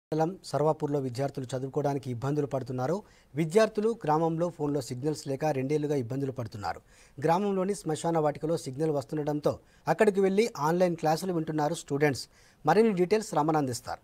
మండలం సర్వాపూర్లో విద్యార్థులు చదువుకోవడానికి ఇబ్బందులు పడుతున్నారు విద్యార్థులు గ్రామంలో ఫోన్లో సిగ్నల్స్ లేక రెండేళ్లుగా ఇబ్బందులు పడుతున్నారు గ్రామంలోని శ్మశాన వాటికలో సిగ్నల్ వస్తుండటంతో అక్కడికి వెళ్లి ఆన్లైన్ క్లాసులు వింటున్నారు స్టూడెంట్స్ మరిన్ని డీటెయిల్స్ రమణ అందిస్తారు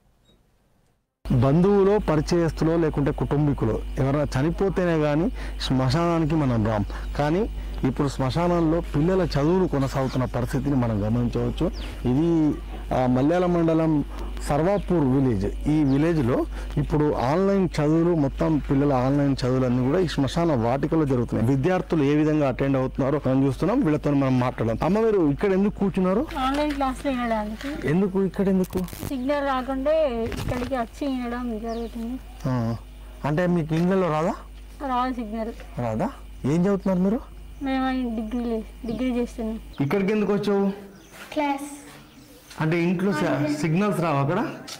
బంధువులో పరిచయస్తులో లేకుంటే కుటుంబీకులో ఎవరైనా చనిపోతేనే కానీ శ్మశానానికి మనం రాం కానీ ఇప్పుడు శ్మశానంలో పిల్లల చదువులు కొనసాగుతున్న పరిస్థితిని మనం గమనించవచ్చు ఇది ఆ, మల్యాల మండలం సర్వాపూర్ విలేజ్ ఈ విలేజ్లో ఇప్పుడు ఆన్లైన్ చదువులు మొత్తం పిల్లల ఆన్లైన్ చదువులన్నీ కూడా ఈ శ్మశాన వాటికలో జరుగుతున్నాయి విద్యార్థులు ఏ విధంగా అటెండ్ అవుతున్నారో మనం చూస్తున్నాం వీళ్ళతో మనం మాట్లాడదాం అమ్మ మీరు ఇక్కడ ఎందుకు కూర్చున్నారు ఆన్లైన్ క్లాసులు వినడానికి ఎందుకు ఇక్కడ ఎందుకు సిగ్నల్ రాకుంటే ఇక్కడికి వచ్చి వినడం జరుగుతుంది ఆ, అంటే మీకు ఇంగ్లలో రాదా రాదు సిగ్నల్ రాదా ఏం చదువుతున్నారు మీరు మేము డిగ్రీ డిగ్రీ చేస్తున్నాం ఇక్కడికి ఎందుకు వచ్చావు క్లాస్ అంటే ఇంట్లో స- సిగ్నల్స్ రావు అక్కడ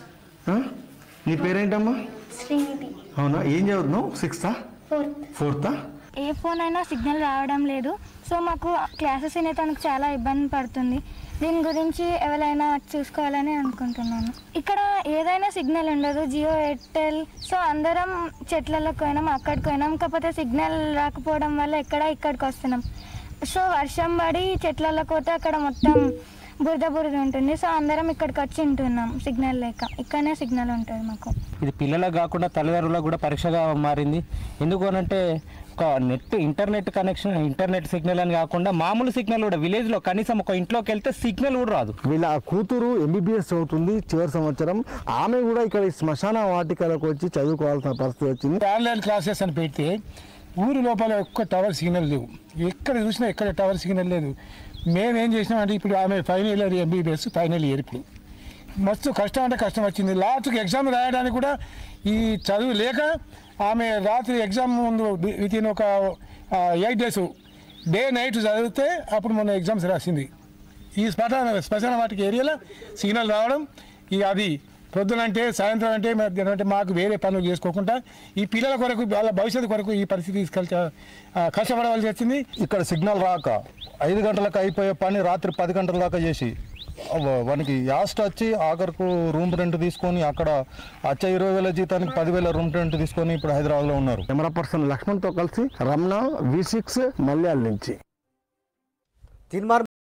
ఆ? నీ పేరేంటమ్మా శ్రీనిధి అవునా ఏం చదువుతున్నావు సిక్స్తా ఫోర్త్ ఫోర్తా ఏ ఫోన్ అయినా సిగ్నల్ రావడం లేదు సో మాకు క్లాసెస్ వినేటానికి చాలా ఇబ్బంది పడుతుంది దీని గురించి ఎవరైనా చూసుకోవాలని అనుకుంటున్నాను ఇక్కడ ఏదైనా సిగ్నల్ ఉండదు జియో ఎయిర్టెల్ సో అందరం చెట్లలోకి పోయినాం అక్కడికి పోయినాం కాకపోతే సిగ్నల్ రాకపోవడం వల్ల ఎక్కడ ఇక్కడికి వస్తున్నాం సో వర్షం పడి చెట్లలోకి పోతే అక్కడ మొత్తం బురద బురద ఉంటుంది సో అందరం ఇక్కడికి వచ్చి ఉంటున్నాం సిగ్నల్ లేక ఇక్కడనే సిగ్నల్ ఉంటుంది మాకు ఇది పిల్లలకు కాకుండా తల్లిదండ్రులకు కూడా పరీక్షగా మారింది ఎందుకు అనంటే ఒక net internet connection internet signal అని కాకుండా మామూలు సిగ్నల్ కూడా విలేజ్లో కనీసం ఒక ఇంట్లోకి వెళ్తే సిగ్నల్ కూడా రాదు వీళ్ళ కూతురు ఎంబీబీఎస్ చదువుతుంది చివరి సంవత్సరం ఆమె కూడా ఇక్కడ ఈ శ్మశాన వాటికలకు వచ్చి చదువుకోవాల్సిన పరిస్థితి వచ్చింది ఆన్లైన్ క్లాసెస్ అని పెడితే ఊరి లోపల ఒక్క టవర్ సిగ్నల్ లేవు ఎక్కడ చూసినా ఎక్కడ టవర్ సిగ్నల్ లేదు మేము ఏం చేసినామంటే ఇప్పుడు ఆమె final year MBBS final year ఇప్పుడు మస్తు కష్టం అంటే కష్టం వచ్చింది లాస్ట్కి ఎగ్జామ్ రాయడానికి కూడా ఈ చదువు లేక ఆమె రాత్రి ఎగ్జామ్ ముందు విత్ ఇన్ ఒక ఎయిట్ డేస్ డే నైట్ చదివితే అప్పుడు మొన్న ఎగ్జామ్స్ రాసింది ఈ శ్మశాన శ్మశాన వాటికి ఏరియాలో సిగ్నల్ రావడం ఈ అది పొద్దునంటే సాయంత్రం అంటే మధ్యాహ్నం అంటే మాకు వేరే పనులు చేసుకోకుండా ఈ పిల్లల కొరకు వాళ్ళ భవిష్యత్తు కొరకు ఈ పరిస్థితి తీసుకెళ్తా ఆ, కష్టపడవలసి వచ్చింది ఇక్కడ సిగ్నల్ రాక ఐదు గంటలకు అయిపోయే పని రాత్రి పది గంటల దాకా చేసి వ- వానికి యాస్ట్ వచ్చి ఆఖరకు రూమ్ రెంట్ తీసుకొని అక్కడ వచ్చే ఇరవై వేల జీతానికి పదివేల రూమ్ రెంట్ తీసుకొని ఇప్పుడు హైదరాబాద్లో ఉన్నారు కెమెరా పర్సన్ లక్ష్మణ్తో కలిసి రమణ వి సిక్స్ మల్యాల నుంచి తీన్మార్